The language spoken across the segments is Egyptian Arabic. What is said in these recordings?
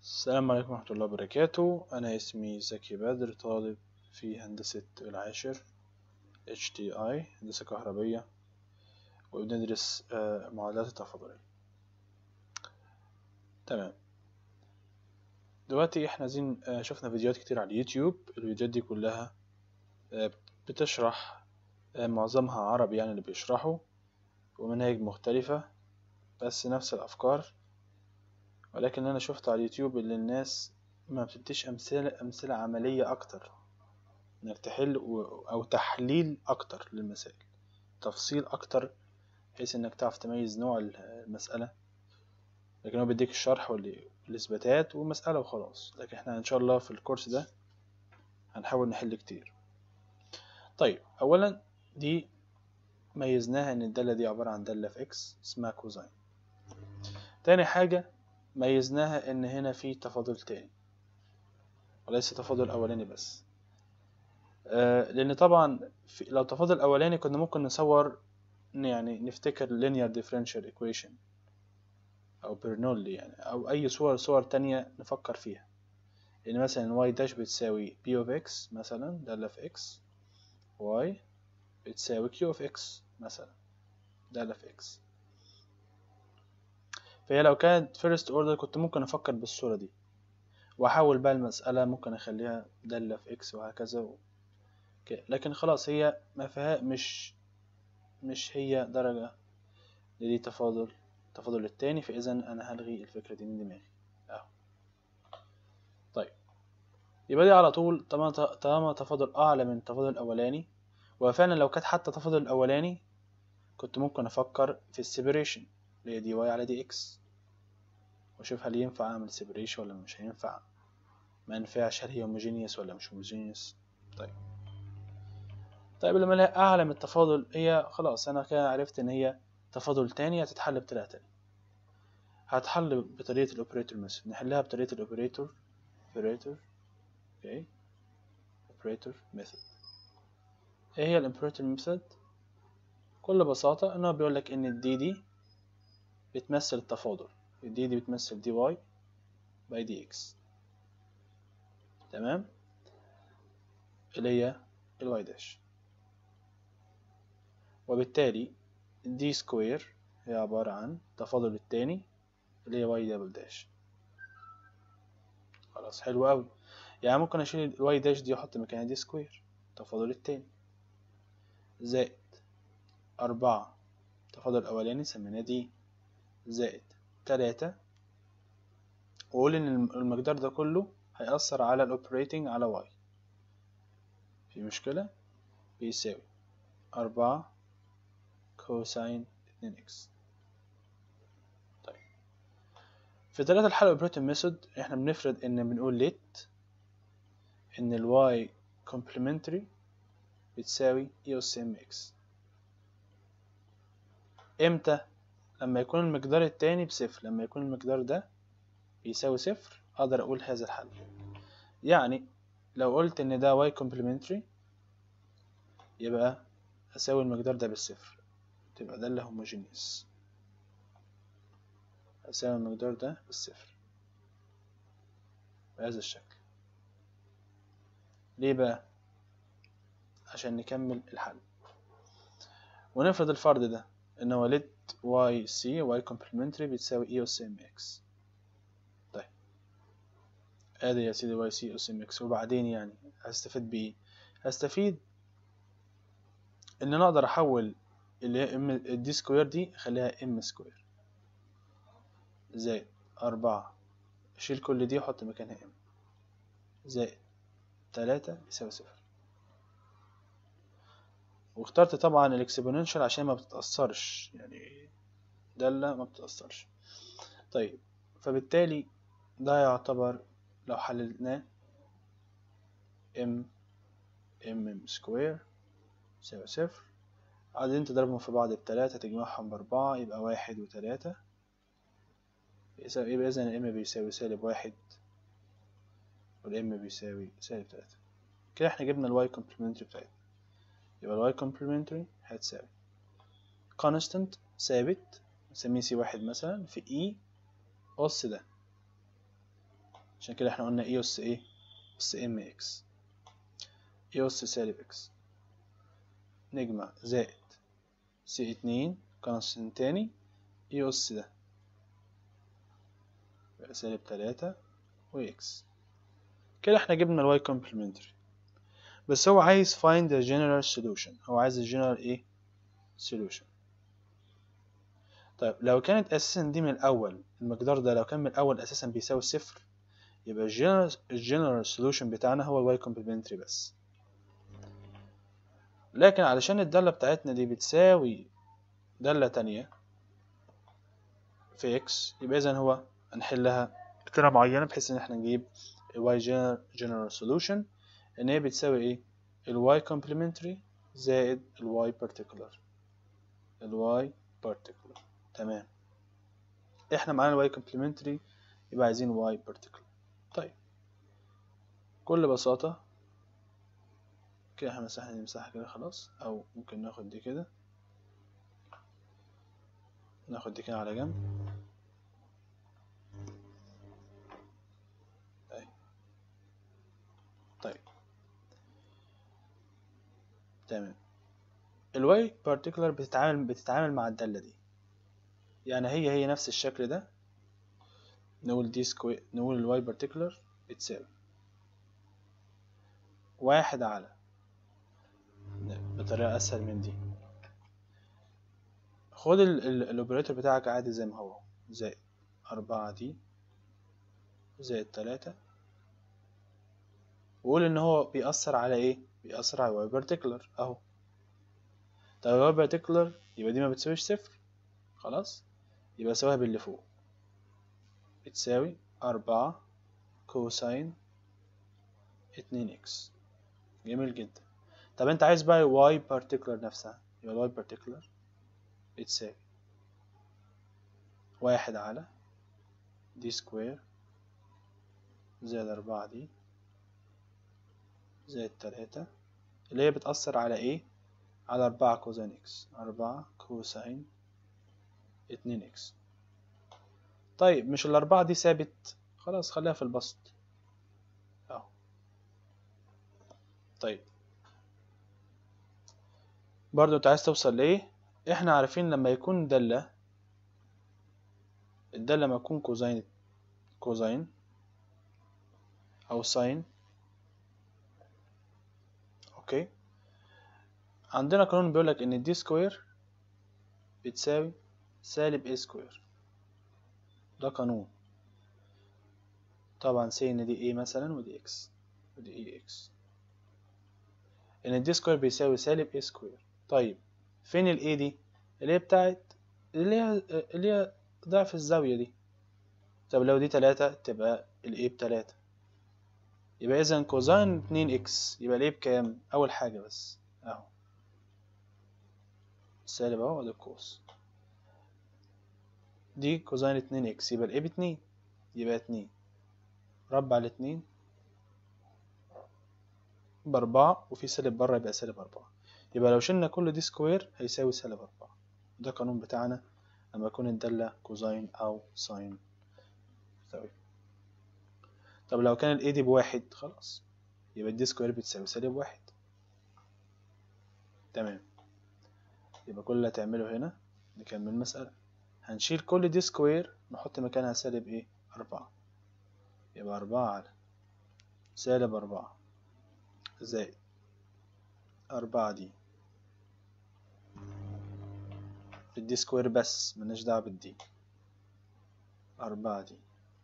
السلام عليكم ورحمة الله وبركاته أنا اسمي زكي بدر طالب في هندسة العاشر HTI هندسة كهربية وبندرس آه، معادلات التفاضلية تمام دلوقتي احنا عايزين آه، شفنا فيديوهات كتير على اليوتيوب الفيديوهات دي كلها آه، بتشرح آه، معظمها عربي يعني اللي بيشرحوا ومناهج مختلفة بس نفس الأفكار ولكن أنا شفت على اليوتيوب اللي الناس ما بتديش أمثلة أمثلة عملية أكتر إنك تحل و- أو تحليل أكتر للمسائل تفصيل أكتر بحيث إنك تعرف تميز نوع المسألة لكن هو بيديك الشرح وال- والإثباتات ومسألة وخلاص لكن احنا إن شاء الله في الكورس ده هنحاول نحل كتير طيب أولا دي ميزناها إن الدالة دي عبارة عن دالة في إكس اسمها كوزاين تاني حاجة ميزناها إن هنا في تفاضل تاني وليس تفاضل أولاني بس آه لأن طبعا في لو تفاضل أولاني كنا ممكن نصور يعني نفتكر linear differential equation أو برنولي يعني أو أي صور صور تانية نفكر فيها يعني مثلا y داش بتساوي p of x مثلا دالة في x y بتساوي q of x مثلا دالة في x فهي لو كانت first order كنت ممكن أفكر بالصورة دي وأحول بقى المسألة ممكن أخليها دالة في x وهكذا و... ك- لكن خلاص هي ما فيها مش مش هي درجة دي تفاضل تفاضل التاني فإذا أنا هلغي الفكرة دي من دماغي أهو طيب يبقى دي على طول طالما طالما تفاضل أعلى من التفاضل الأولاني وفعلا لو كانت حتى التفاضل الأولاني كنت ممكن أفكر في السيبريشن اللي هي دي واي على دي إكس وأشوف هل ينفع أعمل سيبريشن ولا مش هينفع ما ينفعش هل هي homogeneous ولا مش homogeneous طيب طيب لما الاقي اعلى من التفاضل هي خلاص انا كده عرفت ان هي تفاضل تاني هتتحل بطريقه تانية هتحل بطريقه الاوبريتور ميثود نحلها بطريقه الاوبريتور اوبريتور اوكي اوبريتور ميثود ايه هي الاوبريتور ميثود بكل بساطه ان هو بيقول لك ان الدي دي بتمثل التفاضل الدي دي بتمثل دي واي باي دي اكس تمام اللي هي الواي داش وبالتالي دي سكوير هي عبارة عن تفاضل التاني اللي هي واي دبل داش خلاص حلو أوي يعني ممكن أشيل الواي داش دي وأحط مكانها دي سكوير تفاضل التاني زائد أربعة تفاضل الأولاني سميناه دي زائد تلاتة وأقول إن الم- المقدار ده كله هيأثر على الأوبريتنج على واي في مشكلة بيساوي أربعة كوساين اتنين إكس طيب في طريقة الحل اوبريتنج ميثود احنا بنفرض ان بنقول ليت ان الواي complementary بتساوي اي اس ام اكس امتى لما يكون المقدار التاني بصفر لما يكون المقدار ده بيساوي صفر اقدر اقول هذا الحل يعني لو قلت ان ده واي complementary يبقى اساوي المقدار ده بالصفر تبقى ده اللي homogeneous أساوي المقدار ده بالصفر بهذا الشكل ليه بقى عشان نكمل الحل ونفرض الفرض ده ان هو let y c y complementary بتساوي e أس ام x طيب ادي يا سيدي y c أس ام x وبعدين يعني هستفيد بايه هستفيد ان انا اقدر احول اللي هي ام الدي سكوير دي اخليها ام سكوير زائد أربعة أشيل كل دي وأحط مكانها ام زائد تلاتة يساوي صفر واخترت طبعا الاكسبوننشال عشان ما بتتأثرش يعني دالة ما بتتأثرش طيب فبالتالي ده يعتبر لو حللناه ام ام ام سكوير يساوي صفر بعدين تضربهم في بعض بتلاتة تجمعهم بأربعة يبقى واحد وتلاتة يساوي يبقى إذا الإم بيساوي سالب واحد والإم بيساوي سالب تلاتة كده احنا جبنا الواي كومبلمنتري بتاعتنا يبقى الواي كومبلمنتري هتساوي constant ثابت نسميه سي واحد مثلا في اي أس ده عشان كده احنا قلنا اي اس ايه اس ام اكس اي اس سالب اكس نجمع زائد سي اتنين كونستنت تاني اي اس ده يبقى سالب تلاتة واكس كده احنا جبنا الواي كومبلمنتري بس هو عايز find the general solution هو عايز الجنرال ايه solution طيب لو كانت اساسا دي من الاول المقدار ده لو كان من الاول اساسا بيساوي صفر يبقى الجنرال الجنرال solution بتاعنا هو الواي كومبلمنتري بس لكن علشان الدالة بتاعتنا دي بتساوي دالة تانية في x يبقى إذا هو هنحلها بطريقة معينة بحيث إن احنا نجيب ال y general solution إن هي بتساوي إيه؟ ال y complementary زائد ال y particular ال y particular تمام احنا معانا ال y complementary يبقى عايزين y particular طيب بكل بساطة كده احنا مسحنا دي مساحة كده خلاص أو ممكن ناخد دي كده ناخد دي كده على جنب طيب طيب تمام الواي بارتيكولار بتتعامل بتتعامل مع الدالة دي يعني هي هي نفس الشكل ده نقول دي سكوير نقول الواي بارتيكولار بتساوي واحد على بطريقة أسهل من دي خد الأوبريتور بتاعك عادي زي ما هو زائد أربعة دي زائد تلاتة وقول إن هو بيأثر على إيه؟ بيأثر على الواي بارتيكولار أهو طب الواي بارتيكولار يبقى دي ما بتساويش صفر خلاص يبقى سواها باللي فوق بتساوي أربعة كوساين اتنين إكس جميل جدا طب انت عايز بقى واي بارتيكولار نفسها يبقى الواي بارتيكولار بتساوي واحد على دي سكوير زائد أربعة دي زائد تلاتة اللي هي بتأثر على ايه؟ على أربعة كوزين اكس أربعة كوساين اتنين اكس طيب مش الأربعة دي ثابت خلاص خليها في البسط اهو طيب برضو انت عايز توصل لايه احنا عارفين لما يكون دالة الدالة لما يكون كوزين كوزين او ساين اوكي عندنا قانون بيقولك ان دي سكوير بتساوي سالب اي سكوير ده قانون طبعا سي ان دي ايه مثلا ودي اكس ودي اي اكس ان الدي سكوير بيساوي سالب اي سكوير طيب فين ال A دي اللي هي بتاعت اللي هي اللي هي ضعف الزاوية دي طب لو دي تلاتة تبقى ال A بتلاتة يبقى إذا كوزين اتنين إكس يبقى ال A بكام أول حاجة بس أهو سالب أهو ده القوس دي كوزين اتنين إكس يبقى ال A باتنين يبقى اتنين ربع الاتنين بأربعة وفي سالب بره يبقى سالب أربعة يبقى لو شلنا كل دي سكوير هيساوي سالب أربعة ده القانون بتاعنا لما يكون الدالة كوزين أو ساين يساوي طب لو كان ال A دي بواحد خلاص يبقى الدي سكوير بتساوي سالب واحد تمام يبقى كل اللي هتعمله هنا نكمل المسألة هنشيل كل دي سكوير نحط مكانها سالب ايه أربعة يبقى أربعة على سالب أربعة زائد أربعة دي بالدي سكوير بس ملناش دعوة بالدي أربعة دي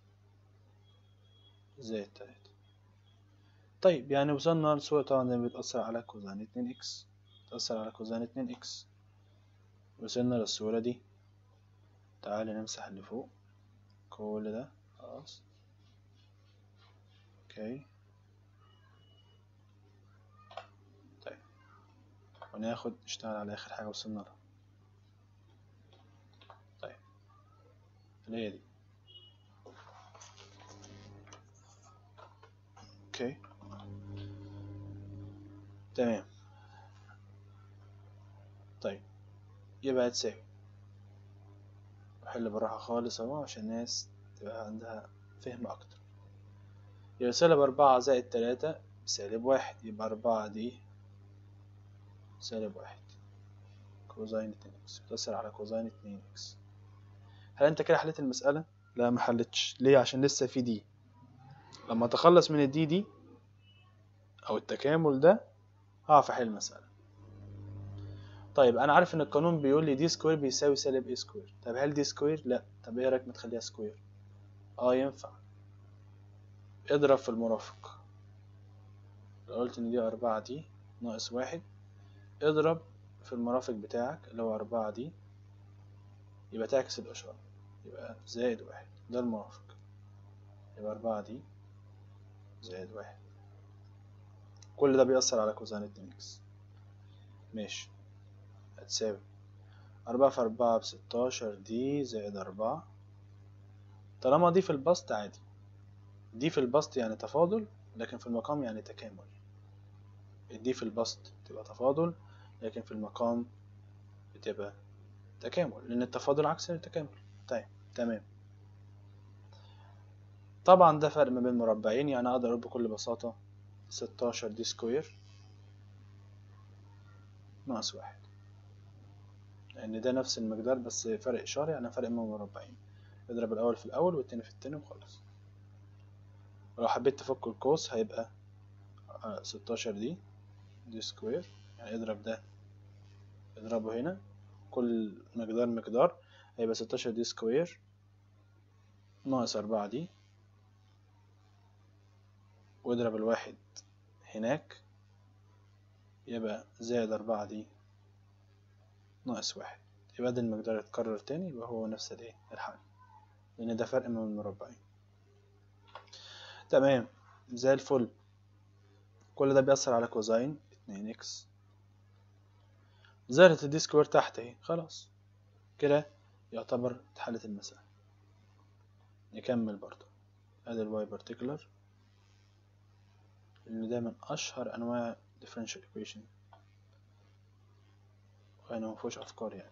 زائد تلاتة طيب يعني وصلنا لصورة طبعا زي ما بتأثر على كوزين اتنين اكس بتأثر على كوزين اتنين اكس وصلنا للصورة دي تعالى نمسح اللي فوق كل ده خلاص اوكي طيب وناخد نشتغل على آخر حاجة وصلنا لها طيب اللي هي دي اوكي تمام طيب يبقى تساوي بحل بالراحة خالص اهو عشان الناس تبقى عندها فهم اكتر يبقى سالب أربعة زائد تلاتة سالب واحد يبقى أربعة دي سالب واحد كوزين اتنين اكس بتأثر على كوزين اتنين اكس هل انت كده حليت المسألة؟ لا ما حلتش ليه عشان لسه في دي لما اتخلص من الدي دي او التكامل ده هعرف احل المسألة طيب انا عارف ان القانون بيقول لي دي سكوير بيساوي سالب اي سكوير طب هل دي سكوير لا طب ايه رايك ما تخليها سكوير اه ينفع اضرب في المرافق لو قلت ان دي أربعة دي ناقص واحد اضرب في المرافق بتاعك اللي هو أربعة دي يبقى تعكس الإشارة يبقى زائد واحد ده المرافق يبقى أربعة دي زائد واحد كل ده بيأثر على كوزين اتنين اكس ماشي هتساوي أربعة في أربعة بستاشر دي زائد أربعة طالما دي في البسط عادي دي في البسط يعني تفاضل لكن في المقام يعني تكامل دي في البسط تبقى تفاضل لكن في المقام بتبقى تكامل لأن التفاضل عكس التكامل طيب تمام طبعا ده فرق ما بين مربعين يعني أقدر أقول بكل بساطة ستاشر دي سكوير ناقص واحد لأن ده نفس المقدار بس فرق إشارة يعني فرق ما بين مربعين اضرب الأول في الأول والتاني في التاني وخلاص ولو حبيت تفك القوس هيبقى ستاشر دي دي سكوير يعني اضرب ده اضربه هنا كل مقدار مقدار هيبقى ستاشر دي سكوير ناقص أربعة دي واضرب الواحد هناك يبقى زائد أربعة دي ناقص واحد يبقى ده المقدار يتكرر تاني يبقى هو نفس الايه الحل لأن ده فرق من المربعين تمام زي الفل كل ده بيأثر على كوزين اتنين اكس ظهرت الدي سكوير تحت اهي خلاص كده يعتبر اتحلت المسألة نكمل برضو ادي الواي بارتيكولر لأن ده من أشهر أنواع differential equation وأنا مفهوش أفكار يعني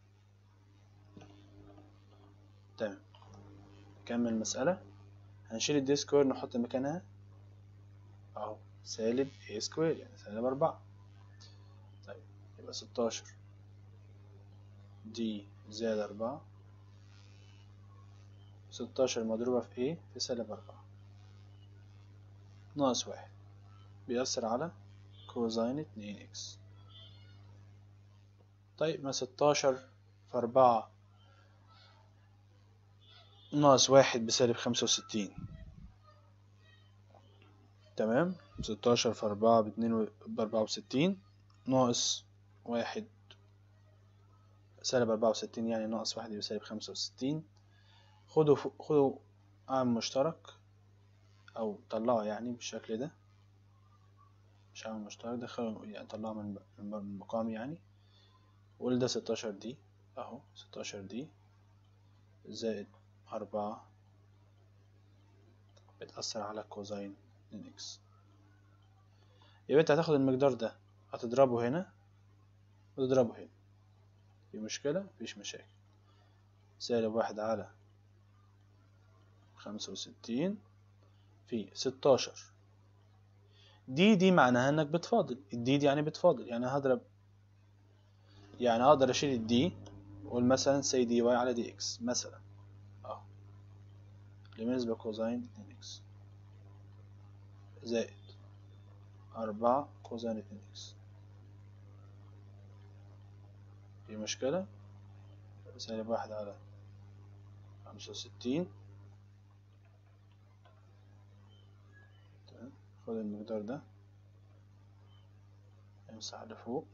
تمام نكمل المسألة هنشيل الدي سكوير نحط مكانها اهو سالب a سكوير يعني سالب أربعة طيب يبقى ستاشر دي زائد أربعة ستاشر مضروبة في a في سالب أربعة ناقص واحد بيأثر على كوزين اتنين اكس طيب ما ستاشر في أربعة ناقص واحد بسالب خمسة وستين تمام ستاشر في أربعة باتنين و... بأربعة وستين ناقص واحد سالب أربعة وستين يعني ناقص واحد بسالب خمسة وستين خدوا ف... خدوا عامل مشترك أو طلعوا يعني بالشكل ده مش عامل مشترك دخلوا يعني طلعوا من المقام يعني وقول ده ستاشر دي أهو ستاشر دي زائد أربعة بتأثر على كوزين اتنين اكس يبقى انت هتاخد المقدار ده هتضربه هنا وتضربه هنا في مشكلة مفيش مشاكل سالب واحد على خمسة وستين في ستاشر دي دي معناها انك بتفاضل الدي دي يعني بتفاضل يعني هضرب يعني اقدر اشيل الدي واقول مثلا سي دي واي على دي اكس مثلا اهو بالنسبة كوزين اتنين اكس زائد أربعة كوزين اتنين اكس في مشكلة سالب واحد على خمسة وستين تمام خد المقدار ده امسح لفوق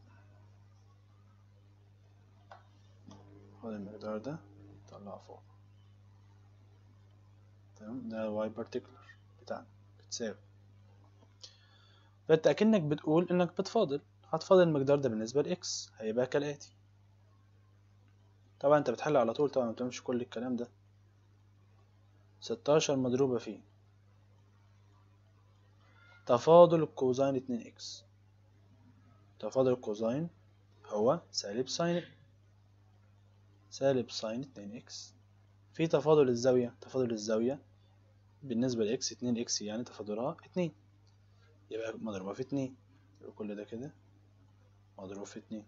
خد المقدار ده طلعه فوق تمام ده واي بارتيكولر بتاعنا بتساوي فانت اكنك بتقول انك بتفاضل هتفاضل المقدار ده بالنسبة لإكس هيبقى كالآتي طبعا انت بتحل على طول طبعا متعملش كل الكلام ده ستاشر مضروبة في تفاضل الكوزين اتنين اكس تفاضل الكوزين هو سالب ساين سالب ساين اتنين اكس في تفاضل الزاوية تفاضل الزاوية بالنسبة لإكس اتنين إكس يعني تفاضلها اتنين يبقى مضروبة في اتنين يبقى كل ده كده مضروب في اتنين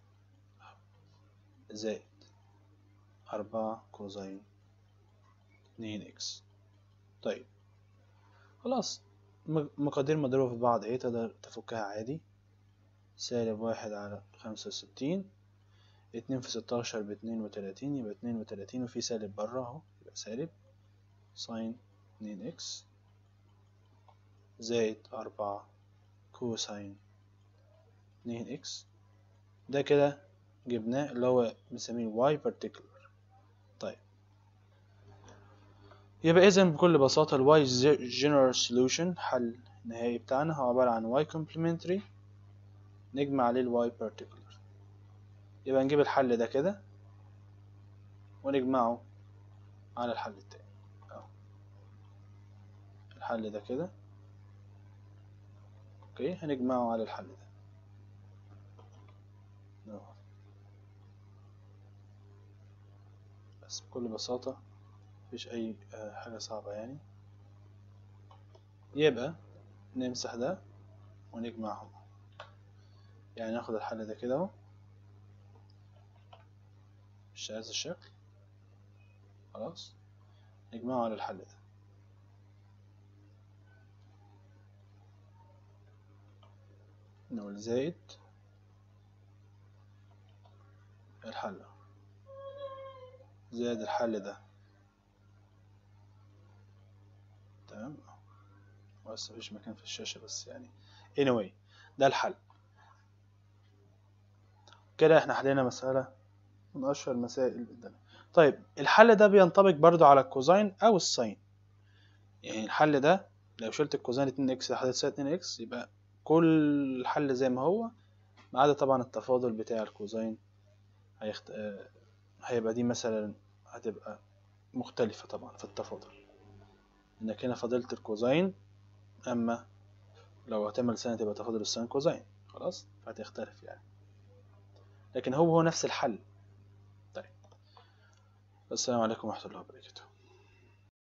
زائد أربعة كوزين اتنين إكس طيب خلاص مقادير مضروبة في بعض ايه تقدر تفكها عادي سالب واحد على خمسة وستين اتنين في ستاشر باتنين وتلاتين يبقى اتنين وتلاتين وفي سالب برا اهو يبقى سالب ساين اتنين اكس زائد أربعة كوساين اتنين اكس ده كده جبناه اللي هو بنسميه y particular طيب يبقى إذا بكل بساطة ال y general solution حل النهائي بتاعنا هو عبارة عن y complementary نجمع عليه ال y particular يبقى نجيب الحل ده كده ونجمعه على الحل التاني أهو الحل ده كده اوكي هنجمعه على الحل ده أهو. بس بكل بساطة مفيش أي آه، حاجة صعبة يعني يبقى نمسح ده ونجمعهم يعني ناخد الحل ده كده اهو مش هذا الشكل خلاص نجمعه على الحل ده نقول زائد الحل زائد الحل ده تمام بس مفيش مكان في الشاشة بس يعني anyway ده الحل كده احنا حلينا مسألة من أشهر المسائل اللي قدامنا طيب الحل ده بينطبق برضو على الكوزين أو الساين يعني الحل ده لو شلت الكوزين 2 اكس لحد تساوي 2 اكس يبقى كل الحل زي ما هو ما عدا طبعا التفاضل بتاع الكوزين هيخت... آه، هيبقى دي مثلا هتبقى مختلفة طبعا في التفاضل انك هنا فاضلت الكوزين اما لو هتعمل ساين تبقى تفاضل الساين كوزين خلاص فهتختلف يعني لكن هو هو نفس الحل طيب السلام عليكم ورحمة الله وبركاته